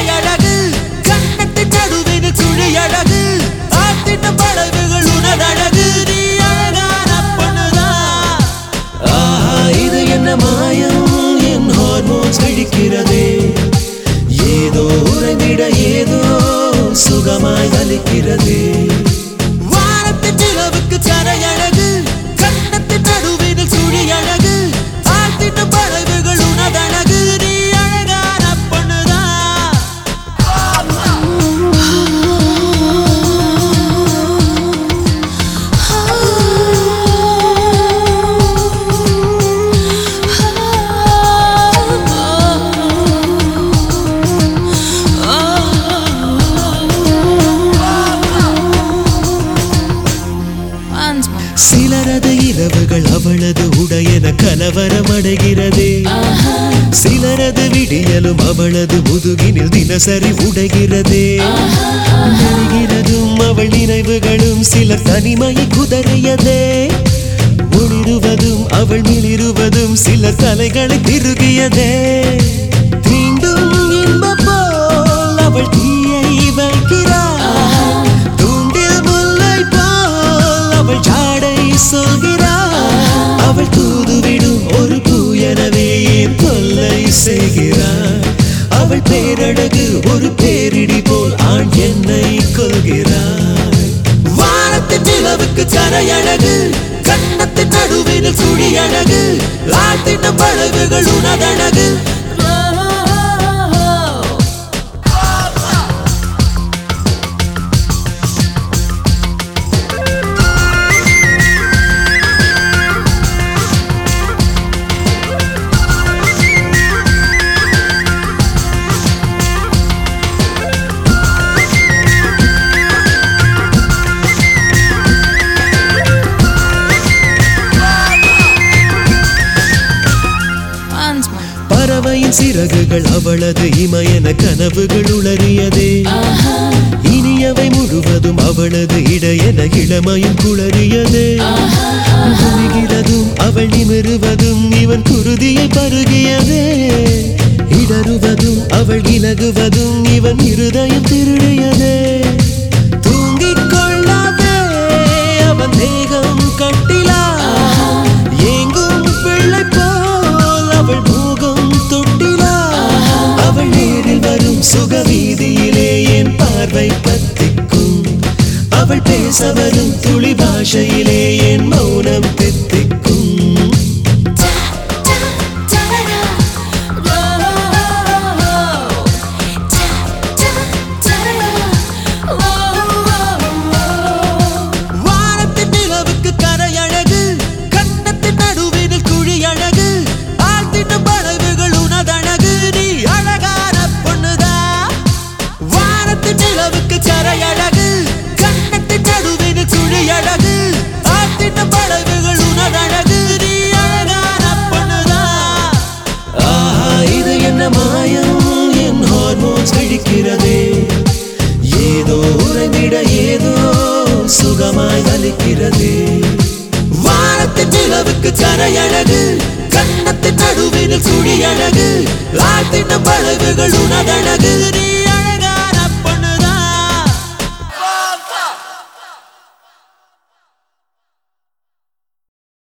கரையழகு கண்ணத்தின் நடுவினில் சுழி அழகு ஆத்தின பழகுகள் உனதழகு நீ அழகான பொண்ணுதான் ஆஹா இது என்ன மாயம் என் ஹார்மோன்ஸ் வெடிக்கிறதே ஏதோ உறங்கிட ஏதோ சுகமாய் வலிக்கிறதே வானத்தின் நிலவுக்கு கரையழகு கண்ணத்தின் நடுவினில் சுழி அழகு ஆத்தின பறவைகள் உனதழகு நீ அழகான பொண்ணுதான் Once more. சிலரது இரவுகள் அவளது உடையென கலவரமடைகிறதே சிலரது விடியலும் அவளது முதுகினில் தினசரி உடைகிறதே நெருகிறதும் அவள் நினைவுகளும் சிலர் தனிமையை குதறியதே ஒளிருவதும் அவள் மிளிருவதும் சிலர் தலைகளை திருகியதே தீண்டும் இன்ப போல் அவள் தீயை வைக்கிறாள் தூண்டில் முல்லை போல் அவள் ஜாடை சொல்கிறாள் அவள் தூதுவிடும் ஒரு பூ எனவே ஏன் தொல்லை செய்கிறாள் அவள் பேரழகு ஒரு பேரிடி போல் ஆண் என்னை கொள்கிறாள் வானத்தின் நிலவுக்கு கரையழகு கண்ணத்தின் நடுவினில் சுழி அழகு ஆழ்த்தின பழகுகள் உனதழகு Once more. பறவையின் சிறகுகள் அவளது இமயன கனவுகள் உளறியதே இனியவை முழுவதும் அவளது இடையென இளமையும் குளறியதே குனிகிறதும் அவள் நிமிருவதும் இவன் குருதியை பருகியதே இடறுவதும் அவள் இலகுவதும் இவன் இருதயம் திருடியதே தூங்கிக் கொள்ளாதே அவன் தேகம் கட்டிலா எங்கும் பிள்ளை போல் அவள் முகம் தொட்டிலா அவள் நேரில் வரும் சுகவீதியிலே என் பார்வை பத்திக்கும் அவள் பேச வரும் துளி பாஷையிலே என் மௌனம் தித்திக்கும் வானத்தின் நிலவுக்கு கரையழகு கண்ணத்தின் நடுவினில் குழி அழகு ஆழ்த்தின பறவைகள் உனதழகு நீ அழகான பொண்ணுதா வானத்தின் நிலவுக்கு கரையழகு கண்ணத்தின் நடுவினில் குழி அழகு ஆழ்த்தின பறவைகள் உனதழகு நீ அழகான பொண்ணுதா ஆஹா இது என்ன மாயம் என் ஹார்மோன்ஸ் வெடிக்கிறதே ஏதோ உறங்கிட ஏதோ சுகமாய் வலிக்கிறதே வானத்தின் நிலவுக்கு கரையழகு கண்ணத்தின் நடுவினில் சுழி அழகு ஆழ்த்தின பழகுகள் உனதழகு நீ